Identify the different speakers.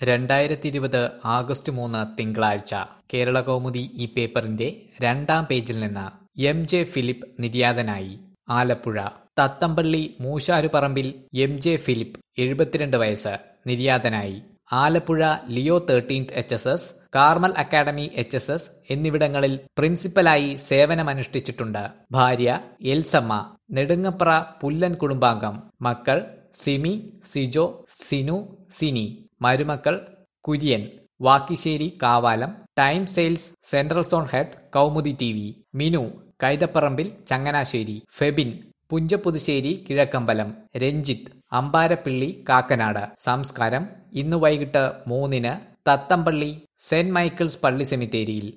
Speaker 1: രണ്ടായിരത്തി ഇരുപത് ആഗസ്റ്റ് മൂന്ന് തിങ്കളാഴ്ച കേരള കൗമുദി ഈ പേപ്പറിന്റെ രണ്ടാം പേജിൽ നിന്ന് എം ജെ ഫിലിപ്പ് നിര്യാതനായി ആലപ്പുഴ തത്തമ്പള്ളി മൂശാരുപറമ്പിൽ എം ജെ ഫിലിപ്പ് എഴുപത്തിരണ്ട് വയസ്സ് നിര്യാതനായി Alappuzha Leo thirteenth H S S Carmel academy H S S എന്നിവിടങ്ങളിൽ പ്രിൻസിപ്പലായി സേവനമനുഷ്ഠിച്ചിട്ടുണ്ട് ഭാര്യ എൽസമ്മ നെടുങ്ങപ്ര പുല്ലൻ കുടുംബാംഗം മക്കൾ സിമി സിജോ സിനു സിനി മരുമക്കൾ Kurian Vakkisseri Kavalam time sales central zone head Kaumudi T V Minu Kaithaparambil Changanassery Febin Punchaputhussery Kizhakkambalam Ranjith Ambarappilly Kakkanad സംസ്കാരം ഇന്ന് വൈകിട്ട് മൂന്നിന് തത്തമ്പള്ളി സെന്റ് മൈക്കിൾസ് പള്ളി സെമിത്തേരിയിൽ